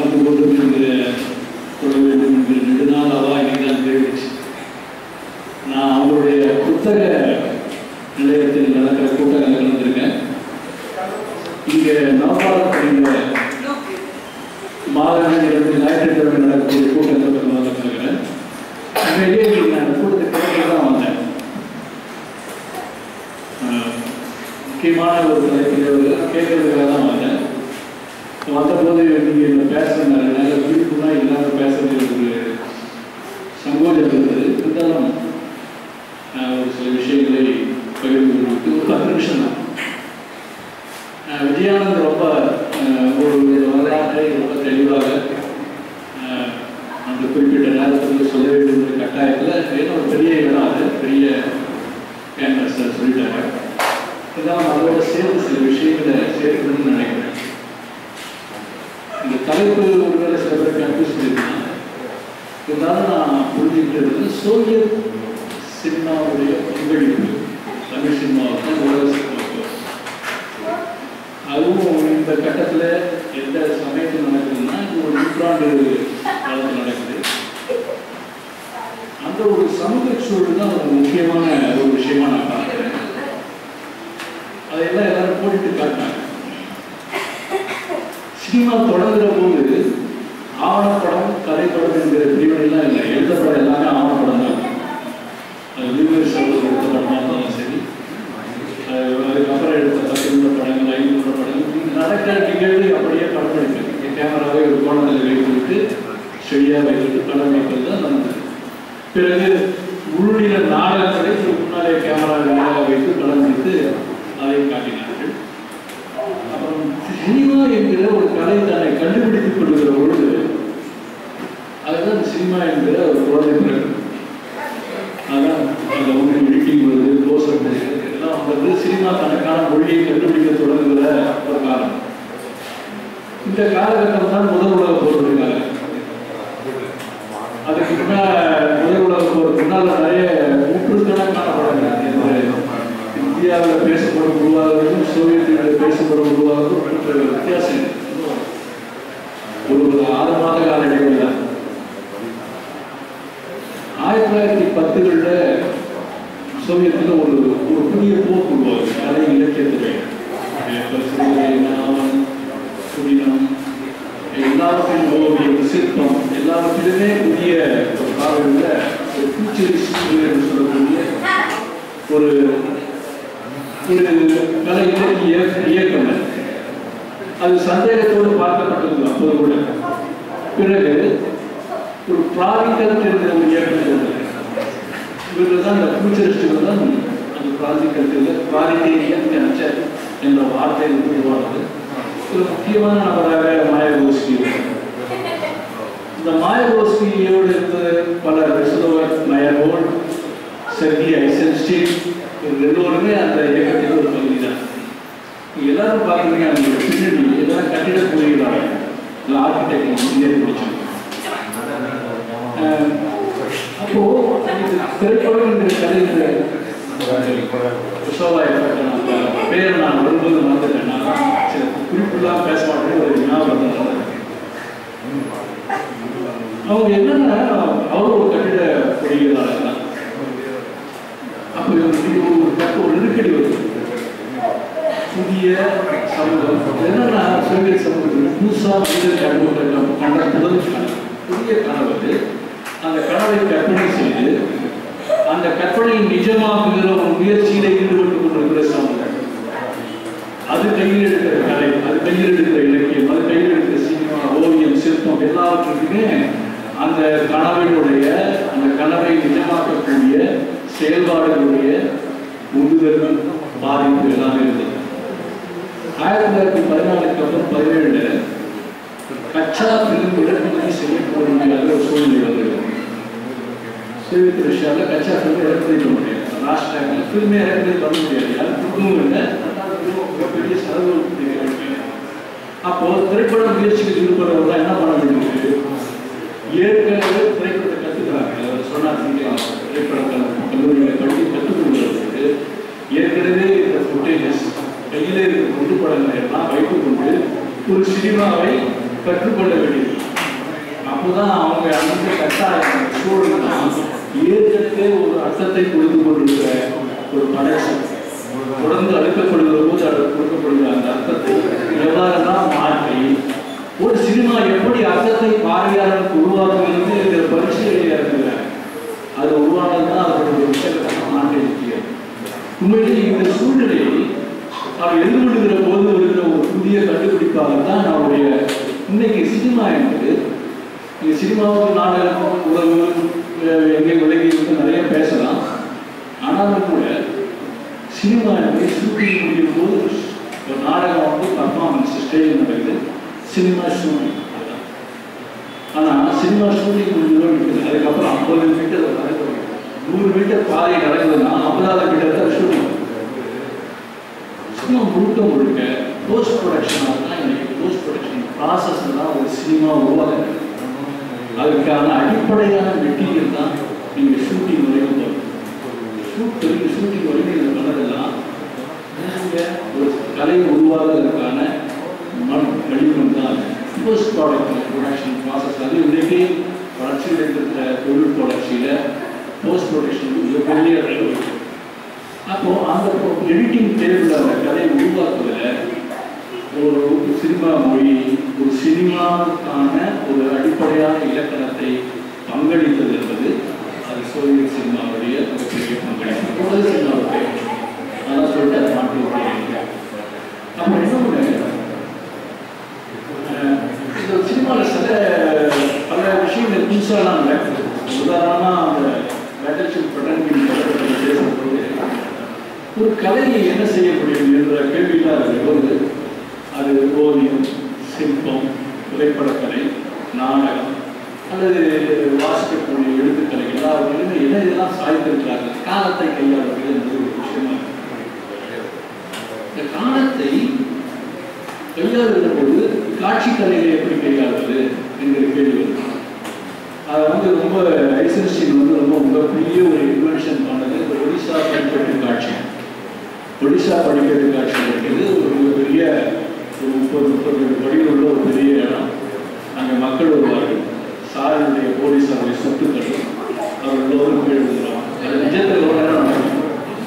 கலந்து கொண்டு இந்த கொள்ள வேண்டும் என்கிற நெடுநாளாவா இன்னைக்கு தெரிவிச்சு நான் அவருடைய புத்தக நிலையத்தில் நடக்கிற கூட்டங்கள் கலந்துருக்கேன் இங்கே நவபாரத் அப்படிங்கிற மாதங்கள் ஞாயிற்றுக்கிழமை நடக்கக்கூடிய கூட்டத்தில் கலந்துருக்கிறேன் உண்மையிலேயே இன்னைக்கு நான் அந்த கூட்டத்துக்கு கிளம்பி தான் வந்தேன் ஆஹ், முக்கியமான ஒரு தலைப்பில் கேட்கறதுக்காக தான் வந்தேன் வந்தபோது நீங்கள் இந்த பேசுனாரு நல்ல விழிப்புனா இல்லாமல் பேசுறது எனக்கு ஒரு சங்கோஜம் இருந்தது இருந்தாலும் நான் ஒரு சில விஷயங்களை பகிர்ந்து கொண்டு ஒரு பத்து நிமிஷம் தான் ஆஹ் விஜயானந்த் ரொம்ப ஆஹ், ஒரு வரலாற்றை ரொம்ப தெளிவாக ஆஹ், அந்த குறிப்பிட்ட நேரத்தில் சொல்ல வேண்டும் என்ற கட்டாயத்தில் ஏதோ ஒரு பெரிய இடம் அது பெரிய கேன்வஸ் சொல்லிட்டாங்க இருந்தாலும் அதோட சேர்ந்து சில விஷயங்களை சேர்க்கணும்னு நினைக்கிறேன் இந்த தலைப்பு ஒருவேளை சில பேர் கன்ஃபியூஸ் பண்ணியிருக்காங்க இருந்தாலும் நான் புரிஞ்சுக்கிட்டது சோவியத் சினிமாவுடைய பங்களிப்பு தமிழ் சினிமாவுக்கு உலக சினிமாவுக்கு அதுவும் இந்த கட்டத்தில் எந்த சமயத்தில் நடக்குதுன்னா இது ஒரு நூற்றாண்டு காலத்தில் நடக்குது அந்த ஒரு சமூக சூழல் தான் ஒரு முக்கியமான ஒரு விஷயமா நான் பார்க்குறேன் அதையெல்லாம் எல்லாரும் போட்டுட்டு காட்டினாங்க சினிமா தொடங்குற போது ஆவணப்படம் கதைப்படம் என்கிற பிரிவினைலாம் இல்லை எழுதப்படம் எல்லாமே ஆவணப்படம் தான் அது விவேர் சகோதரர் எடுத்த படமாக இருந்தாலும் சரி அஹ் அதுக்கப்புறம் எடுத்த பத்து நிமிட படங்கள் ஐந்து நிமிட படங்கள் இது நடக்கிற நிகழ்வு அப்படியே படம் எடுக்கிறது கேமராவை ஒரு கோணத்தில் வைத்துவிட்டு செடியாக வைத்துட்டு படம் வைப்பது தான் நடந்தது பிறகு உள்ளில நாடகங்களை முன்னாலே கேமராவை வைத்து படம் எடுத்து அதை காட்டினார்கள் அப்புறம் சினிமா என்கிற ஒரு கலை தன்னை கண்டுபிடித்துக் கொள்கிற பொழுது அதுதான் சினிமா என்கிற ஒரு குழந்தை பிறகு அதான் அந்த ஒன்று எடிட்டிங் வருது க்ளோசர் எல்லாம் வந்து சினிமா தனக்கான மொழியை கண்டுபிடிக்க தொடங்குகிற ஒரு காலம் இந்த காலகட்டம் தான் முதல் உலக போருடைய காலம் அதுக்கு முன்னால் முதல் உலக போருக்கு முன்னால் நிறைய நூற்றுக்கணக்கான படங்கள் இந்த இந்தியாவில் பேசப்படும் உருவாகிறதும் சோவியத்தில் பேசப்படும் உருவாகிறதும் ரெண்டு வித்தியாசம் இருக்கு. ஒரு ஒரு ஆறு மாத கால இடைவெளி தான் ஆயிரத்தி தொள்ளாயிரத்தி பத்துகளில் சோவியத்தில் ஒரு ஒரு புதிய போக்கு உருவாகுது கலை இலக்கியத்துறை நாவல் புதினம் எல்லாவற்றிலும் ஓவியம் சிற்பம் எல்லாவற்றிலுமே புதிய ஒரு காலங்களில் ஒரு ஃபியூச்சரிஸ்ட் என்று சொல்லக்கூடிய ஒரு ஒரு கலை இலக்கிய இயக்கம் அது. அது சந்தேகத்தோடு பார்க்கப்பட்டது அப்போது கூட பிறகு ஒரு ப்ராஜிக்கல் என்ற ஒரு இயக்கம் இருந்தது இவர்கள் தான் இந்த ஃபியூச்சரிஸ்டுகள் தான் அந்த ப்ராஜிக்கல் ப்ராஜிட்டேரியன் கல்ச்சர் என்ற வார்த்தை வந்து உருவானது ஒரு முக்கியமான நபராக மாயகோஸ்கி இந்த மாயகோஸ்கியோடு இருந்த பல ரிசர்வர் மயர்வோல் செர்கி ஐசன்ஸ்டீன் இவங்க எல்லோருமே அந்த இயக்கத்தின் ஒரு பகுதி தான் நீங்க எல்லாரும் பார்க்குறீங்க அந்த பின்னணி எல்லாம் கட்டிட பொறியியலாளர் இல்லை ஆர்கிடெக்ட் இன்ஜினியர் முடிச்சிருக்கோம் அஹ் அப்போ இது திரைப்படம் என்ற கதை சோபா பேர் நான் வரும்போது மறந்துட்டேன் நான் சில குறிப்பிடலாம் பேச மாட்டேன் ஒரு ஞாபகம் இருந்தது. அவங்க என்னன்னா அவர் ஒரு கட்டிட பொறியியலாளர் தான் அப்போ இவருக்கு ஒரு பக்கம் ஒரு நெருக்கடி வருது புதிய சமூகம் என்னன்னா சோவியத் சமூகத்தில் புதுசாக மனிதர் கண்டுகொண்ட கண்ட முதல் கனவு. புதிய கனவு அந்த கனவை கற்பனை செய்து அந்த கற்பனையை நிஜமாக்குகிற ஒரு முயற்சியில ஈடுபட்டு கொண்டிருக்கிற சமூகம் அது கையில் எடுக்கிற கலை அது கையில் எடுக்கிற இலக்கியம் அது கையில் எடுக்கிற சினிமா ஓவியம் சிற்பம் எல்லாவற்றுக்குமே அந்த கனவினுடைய அந்த கனவை நிஜமாக்கக்கூடிய செயல்பாடுகளுடைய உந்துதல் பாதிப்பு எல்லாமே இருந்தது ஆயிரத்தி தொள்ளாயிரத்தி பதினாலுக்கு அப்புறம் பதினேழுல கச்சா பிலிம் இறக்குமதி செய்யப்பட முடியாத ஒரு சூழ்நிலை வந்தது சோவியத் ரஷ்யாவில் கச்சா பிலிம் இறக்குமதி பண்ண முடியாது லாஸ்ட் டைம்ல ஃபில்மே இறக்குமதி பண்ண முடியாது யாரும் கொடுக்கவும் இல்லை ரெண்டாவது மிகப்பெரிய செலவு இருக்கு. அப்போ திரைப்பட முயற்சிக்கு ஈடுபடுறவங்க என்ன பண்ண வேண்டியது ஏற்கனவே திரைப்படத்தை கற்றுக்கிறாங்க அவர் சொன்னார் திரைப்பட கல்லூரிகளை படித்து கற்றுக் கொடுக்கிறதுக்கு ஏற்கனவே இந்த ஃபுட்டேஜஸ் கையில் இருக்கிற குண்டு படங்களை எல்லாம் வைத்துக்கொண்டு ஒரு சினிமாவை கற்றுக்கொள்ள வேண்டியது அப்போதான் அவங்க அந்த கட்டாயம் சூழல் ஏற்கனவே ஒரு அர்த்தத்தை கொடுத்து கொண்டிருக்கிற ஒரு படைப்பு தொடர்ந்து அடுக்கப்படுகிற போது அது கொடுக்கப்படுகிற அந்த அர்த்தத்தை எவ்வாறெல்லாம் மாற்றி ஒரு சினிமா எப்படி அர்த்தத்தை பார்வையாளருக்கு உருவாக்குகிறது என்ற பரிசீலனை இருக்கிறார் அது உருவானதுதான் அதனுடைய விஷயத்தை நாட்டை இருக்கிறது உண்மையிலே இந்த சூழ்நிலையை அவர் எதிர்கொள்கிற போது வருகிற ஒரு புதிய கண்டுபிடிப்பாக தான் நம்முடைய இன்னைக்கு சினிமா என்பது இந்த சினிமாவுக்கு நாடகம் உறவு அஹ் எங்கே விலகி இருக்கு நிறைய பேசலாம் ஆனாலும் கூட சினிமா என்பது ஷூட்டிங் முடியும் போது ஒரு நாடகம் வந்து பர்ஃபார்மன்ஸ் ஸ்டேஜ் நடக்குது சினிமா ஷூட்டிங் ஆனால் சினிமா ஷூட்டிங் முடிஞ்சதோ இருக்குது அதுக்கப்புறம் ஐம்பது மீட்டர் நடக்குது நூறு மீட்டர் பாதை நடக்குதுன்னா ஐம்பதாவது மீட்டர் தான் ஷூட்டிங் சினிமா முழுக்க முழுக்க போஸ்ட் ப்ரொடக்ஷனாக தான் இன்னைக்கு போஸ்ட் ப்ரொடக்ஷன் ப்ராசஸ் தான் ஒரு சினிமா உருவாக்குது அதுக்கான அடிப்படையான மெட்டீரியல் தான் நீங்கள் ஷூட்டிங் வரைக்கும் போகும் ஷூட் வரைக்கும் ஷூட்டிங் வரைக்கும் இதில் பண்ணதெல்லாம் நீங்க ஒரு கலை உருவாகுவதற்கான மண் வடிவம் தான் போஸ்ட் ப்ராடக்ட் ப்ரொடக்ஷன் ப்ராசஸ் அது இன்றைக்கு வளர்ச்சியில் இருக்கிற தொழில் வளர்ச்சியில் போஸ்ட் ப்ரொடக்ஷன் மிகப்பெரிய அளவு இருக்கு. அப்போ அந்த எடிட்டிங் டேபிள் அந்த கதையை உருவாக்குவதில் ஒரு சினிமா மொழி ஒரு சினிமாவுக்கான ஒரு அடிப்படையான இலக்கணத்தை பங்களித்தது என்பது அது சோவியத் சினிமாவுடைய மிகப்பெரிய பங்களிப்பு உலக சினிமாவுடைய அதான் சொல்லிட்டு அதை மாற்றி விட்டுருக்கீங்க அப்போ இன்னொன்று அஹ், இந்த சினிமாவில் சில பல விஷயங்கள் புதுசாலாம் நடக்குது உதாரணமாக அந்த பேட்டர்ஷிப் பட்டன் பேசும்போது ஒரு கலையை என்ன செய்ய முடியும் என்ற கேள்வியில் அது போது அது ஓவியம் சிற்பம் திரைப்படக்கலை நாடகம் அல்லது வாசிக்கக்கூடிய எழுத்துக்கலை எல்லாவற்றிலுமே என்ன இதெல்லாம் சாய்த்திருக்கிறார்கள் காலத்தை கையாளுவது என்பது ஒரு விஷயமா இருக்கு. இந்த காலத்தை கையாளுகிற போது காட்சி கலையை எப்படி கையாளுவது என்கிற கேள்வி வருது. அதை வந்து ரொம்ப ஐசன்ஸ்டீன் வந்து ரொம்ப மிகப்பெரிய ஒரு இன்வென்ஷன் பண்ணது இந்த ஒடிசா படிக்கட்டு காட்சி ஒடிசா படிக்கட்டு காட்சி இருக்கிறது ஒரு மிகப்பெரிய ஒரு முப்பது முப்பது படிகள் உள்ள ஒரு பெரிய இடம் அங்கே மக்கள் வருவார்கள் சாரியுடைய போலீஸாருடைய சொத்துக்கள் அவர் எல்லோரும் கீழே விழுந்துருவாங்க அது நிஜத்தில் எவ்வளோ நேரம் நடக்கும்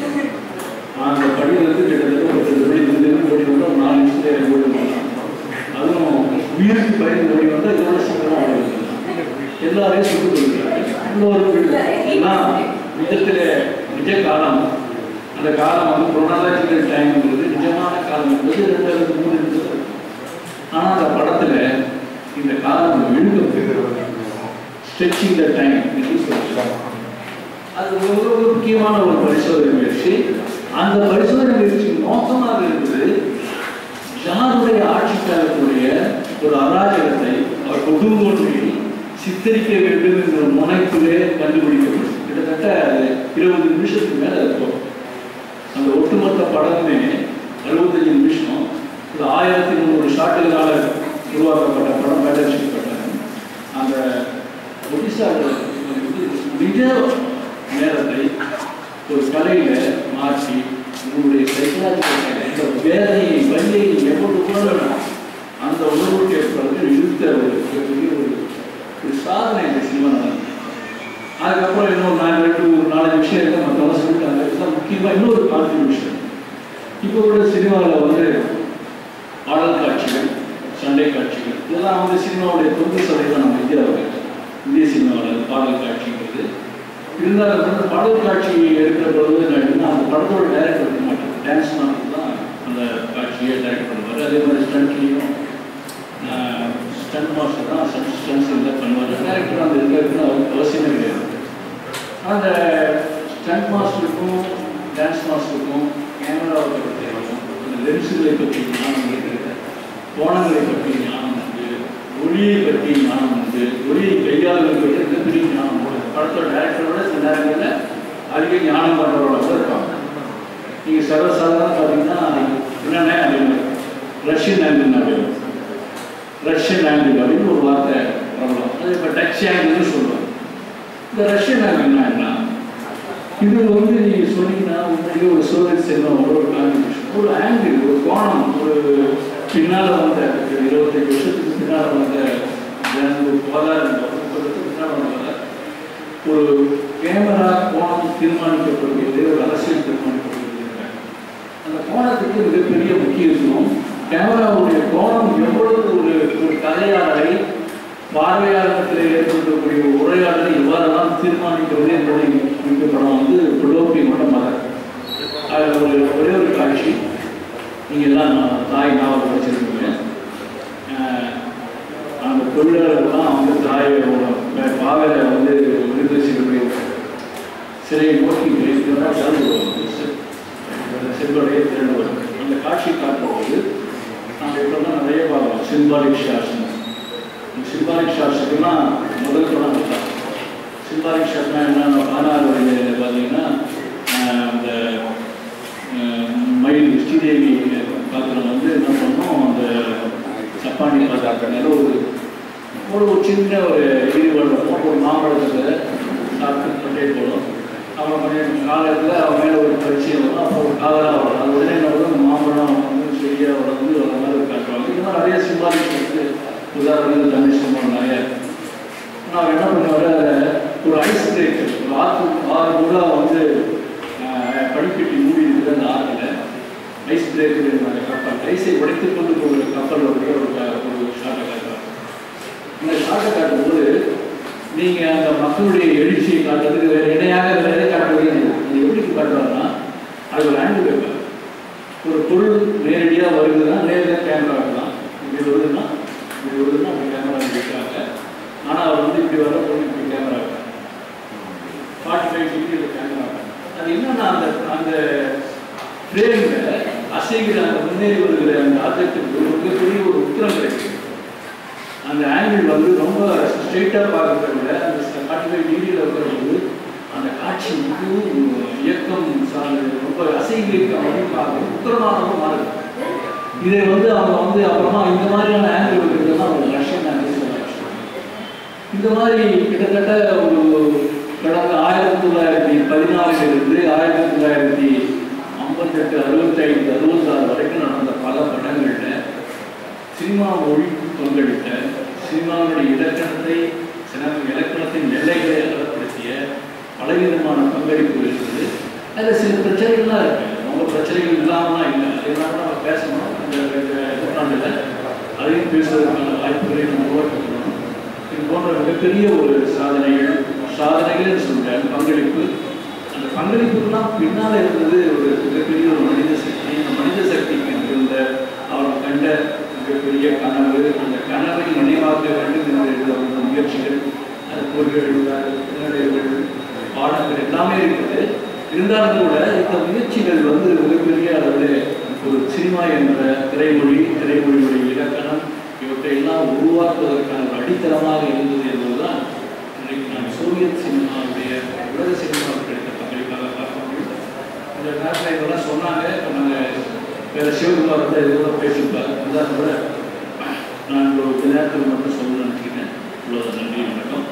அந்த படி வந்து கிட்டத்தட்ட ஒரு ரெண்டு மணி இருந்து ஓடி வந்தால் ஒரு நாலு நிமிஷத்துல ஓடி வரலாம் அதுவும் உயிருக்கு பயந்து ஓடி வந்தால் இதோட சீக்கிரமாக ஓடி வந்துடலாம் எல்லாரையும் சுட்டு கொடுக்குறாங்க இன்னொரு எல்லாம் நிஜத்தில் நிஜ காலம் அந்த காலம் வந்து குரோனாலஜிக்கல் டைம்ங்கிறது நிஜமான காலம் என்பது ரெண்டு அல்லது மூணு நிமிஷம் இருக்கும் ஆனால் அந்த படத்தில் இந்த காலம் எழுத ஸ்ட்ரெச்சிங் த டைம் என்று சொல்லுவாங்க அது ஒரு ஒரு முக்கியமான ஒரு பரிசோதனை முயற்சி அந்த பரிசோதனை முயற்சி நோக்கமாக இருந்தது யாருடைய ஆட்சி காலத்துடைய ஒரு அராஜகத்தை அவர் கொடுங்கோன்றி சித்தரிக்க வேண்டும் என்ற முனைப்பிலே கண்டுபிடிக்கப்படும் கிட்டத்தட்ட அது இருபது நிமிஷத்துக்கு மேல இருக்கும் அந்த ஒட்டுமொத்த படமே அறுபத்தஞ்சு நிமிஷம் ஒரு ஆயிரத்தி முந்நூறு ஷாட்டுகளால் உருவாக்கப்பட்ட படம் பேட்டர்ஷிப் பட்டம் அந்த ஒடிசாவில் மிக நேரத்தை ஒரு கலையில மாற்றி உங்களுடைய சைக்கலாஜிக்கல் இந்த வேதனையை வலியை எவ்வளவு உணரணும் அந்த உணர்வுக்கு ஏற்படுத்தி இழுத்த ஒரு மிகப்பெரிய ஒரு ஒரு சாதனை இந்த சினிமா நடந்தது அதுக்கப்புறம் இன்னொரு நாலு ரெண்டு ஒரு நாலஞ்சு விஷயம் இருக்கு மற்றவங்க சொல்லிட்டாங்க இதுதான் முக்கியமாக இன்னொரு கான்ட்ரிபியூஷன் இப்போ கூட சினிமாவில் வந்து பாடல் காட்சிகள் சண்டை காட்சிகள் இதெல்லாம் வந்து சினிமாவுடைய தொண்ணூறு சதவீதம் நம்ம இந்தியாவில் இந்திய சினிமாவில் பாடல் காட்சிங்கிறது இருந்தாலும் வந்து பாடல் காட்சி எடுக்கிற பொழுது என்ன அந்த படத்தோட டைரக்டர் இருக்க மாட்டாங்க டான்ஸ் மாஸ்டர் தான் அந்த காட்சியை டைரக்ட் பண்ணுவார் அதே மாதிரி ஸ்டண்ட்லேயும் ஸ்டண்ட் மாஸ்டர் தான் ஸ்டண்ட் ஸ்டண்ட்ஸ் எல்லாம் பண்ணுவார் டேரக்டர் அந்த இதில் இருக்குன்னு அவருக்கு அவசியமே கிடையாது அந்த ஸ்டண்ட் மாஸ்டருக்கும் டான்ஸ் மாஸ்டருக்கும் கேமராவை பற்றி தெரியும் அந்த லென்ஸுகளை பற்றி ஞானம் இருக்கிறது கோணங்களை பற்றி ஞானம் உண்டு ஒளியை பற்றி ஞானம் உண்டு ஒளியை கையாளுவது பற்றி மிகப்பெரிய ஞானம் உண்டு படத்தோட டேரக்டரோட சில நேரங்களில் அதிக ஞானம் பண்ணுறவரோட கூட இருப்பாங்க நீங்கள் சர்வசாதாரண பார்த்தீங்கன்னா என்னென்ன அப்படின்னு ரஷ்யன் ஆங்கிள் அப்படின்னு ரஷ்யன் ஆங்கிள் அப்படின்னு ஒரு வார்த்தை பிரபலம் அது இப்போ டச் ஆங்கிள்னு சொல்லுவாங்க இந்த ரஷ்யன் ஆங்கிள்னா என்ன இது வந்து நீங்கள் சொன்னீங்கன்னா உண்மையிலே ஒரு சோவியத் சினிமாவோட ஒரு காம்பினேஷன் ஒரு ஆங்கிள் ஒரு கோணம் ஒரு பின்னால் வந்த ஒரு இருபத்தஞ்சு வருஷத்துக்கு பின்னால் வந்த வரலாறு இந்த முப்பது வருஷத்துக்கு முன்னாடி வந்த வரலாறு ஒரு கேமரா கோணம் தீர்மானிக்கப்படுகிறது ஒரு அரசியல் தீர்மானிக்கப்படுகிறது அந்த கோணத்துக்கு மிகப்பெரிய முக்கியத்துவம் கேமராவுடைய கோணம் எவ்வளவு ஒரு ஒரு கதையாளரை பார்வையாளத்தில் ஏற்படுத்தக்கூடிய ஒரு உரையாடலை எவ்வாறெல்லாம் தீர்மானிக்கிறது என்பதை குறித்த படம் வந்து புலோப்பி மட்டும் மதர் அதில் ஒரு ஒரே ஒரு காட்சி நீங்கள் எல்லாம் நான் தாய் நாவல் படிச்சிருக்கீங்க அஹ் அந்த தொழிலாளர்கள்லாம் வந்து தாயோட பாவையில வந்து விருது வச்சுக்கக்கூடிய சிறையை நோக்கி இதெல்லாம் திறந்து வருவாங்க செல்வடைய திரண்டு வரும் அந்த காட்சி காட்டும்போது நம்ம இப்போலாம் நிறைய பார்க்கலாம் சிம்பாலிக் ஷாட்ஸ் சிம்பாலிக் ஷாட்ஸுக்கெல்லாம் முதல் படம் தான் சிம்பாலிக் ஷாட்னா என்ன பதினாறு வயது பார்த்தீங்கன்னா ஆஹ் அந்த ஆஹ் மயில் ஸ்ரீதேவி பாத்திரம் வந்து என்ன பண்ணோம் அந்த சப்பானி பாத்திரத்தினால ஒரு ஒரு ஒரு சின்ன ஒரு ஈடுபாடு ஒரு மாம்பழத்தை சாப்பிட்டு கொண்டே போடும் அப்புறம் கொஞ்சம் காலத்தில் அவன் மேலே ஒரு பரிச்சயம் வரும் அப்போ ஒரு காதலாக வரும் அது உடனே வந்து அந்த மாம்பழம் வந்து செடியாக வளர்ந்து வர மாதிரி காட்டுவாங்க இது மாதிரி நிறைய சிம்பாலிக் வந்து உதாரணத்துக்கு தமிழ் சினிமா நிறைய இருக்கு. நான் என்ன பண்ணுவார் ஒரு ஐஸ் பிரேக் ஒரு ஆற்று ஆறு கூட வந்து ஆஹ், பனிக்கட்டி மூடி இருக்குது அந்த ஆற்றுல ஐஸ் பிரேக் கப்பல் ஐஸை உடைத்துக் கொண்டு போகிற கப்பல் ஒரு ஒரு க- ஒரு ஷாட்டை காட்டுவாங்க இந்த ஷாட்டை காட்டும்போது நீங்கள் அந்த மக்களுடைய எழுச்சியை காட்டுறதுக்கு வேறு இணையாக வேறு எதை காட்டுறது அது எப்படி காட்டுவாங்கன்னா அது ஒரு ஆங்கிள் பேப்பர் ஒரு பொருள் நேரடியாக வருதுன்னா நேரடியாக கேமரா வைக்கலாம் இப்படி வருதுன்னா இப்படி வருதுன்னா அப்படி கேமரா வைக்கிறாங்க ஆனால் அவர் வந்து இப்படி வர பொருள் இப்படி கேமரா வைக்கிறாங்க ஃபார்ட்டி ஃபைவ் டிகிரி கேமரா அது என்னன்னா அந்த அந்த ஃப்ரேமில் அசைகிற அந்த முன்னேறி வருகிற அந்த ஆத்தத்துக்கு ஒரு மிகப்பெரிய ஒரு உத்தரம் கிடைக்கும் அந்த ஆங்கிள் வந்து ரொம்ப ஸ்ட்ரெயிட்டாக பார்க்கறத விட அந்த ஃபார்ட்டி ஃபைவ் டிகிரியில் இருக்கிறது அந்த காட்சி வந்து இயக்கம் சார்ந்து ரொம்ப அசைவு இயக்கம் அப்படின்னு பார்க்க உத்தரமாக மாறுது இதை வந்து அவங்க வந்து அப்புறமா இந்த மாதிரியான ஆங்கிள் இருக்கிறதுலாம் ஒரு ரஷ்யன் ஆங்கிள் இந்த மாதிரி கிட்டத்தட்ட ஒரு கடந்த ஆயிரத்தி தொள்ளாயிரத்தி பதினாலிலிருந்து ஆயிரத்தி தொள்ளாயிரத்தி ஐம்பத்தெட்டு அறுபத்தைந்து அறுபத்தாறு வரைக்கும் நடந்த பல படங்களில் சினிமா மொழி பங்களித்த சினிமாவுடைய இலக்கணத்தை சினிமா இலக்கணத்தின் எல்லைகளை அகலப்படுத்திய பலவிதமான பங்களிப்பு இருக்குது அதில் சில பிரச்சனைகள்லாம் இருக்கு ரொம்ப பிரச்சனைகள் இல்லாமலாம் இல்லை அதெல்லாம் நம்ம பேசணும் இந்த இந்த நூற்றாண்டில் அதையும் பேசுவதற்கான வாய்ப்புகளை நம்ம உருவாக்கணும் இது போன்ற மிகப்பெரிய ஒரு சாதனைகள் சாதனைகள் சொல்கிறேன் பங்களிப்பு அந்த பங்களிப்புக்கெல்லாம் பின்னால் இருந்தது ஒரு மிகப்பெரிய ஒரு மனித சக்தி அந்த மனித சக்திக்கு இருந்த அவர் கண்ட மிகப்பெரிய கனவு அந்த கனவை நினைவாக்க வேண்டும் என்று இருந்த ஒரு முயற்சிகள் அது பொருள்கள் பின்னடைவுகள் பாடங்கள் எல்லாமே இருக்குது இருந்தாலும் கூட இந்த முயற்சிகள் வந்து மிகப்பெரிய அளவில் ஒரு சினிமா என்ற திரைமொழி திரைமொழியுடைய இலக்கணம் இவற்றை எல்லாம் உருவாக்குவதற்கான ஒரு அடித்தளமாக இருந்தது என்பதுதான் இன்றைக்கு நான் சோவியத் சினிமாவுடைய உலக சினிமாவுக்கு கிடைத்த பங்களிப்பாக பார்க்க முடியும் இந்த நேரத்தில் இதெல்லாம் சொன்னாங்க இப்போ நாங்கள் வேறு சிவகுமார் வந்து இதெல்லாம் பேசியிருப்பார் அதான் கூட நான் ஒரு கொஞ்ச நேரத்துக்கு மட்டும் சொல்ல நினைக்கிறேன் இவ்வளோ நன்றி வணக்கம்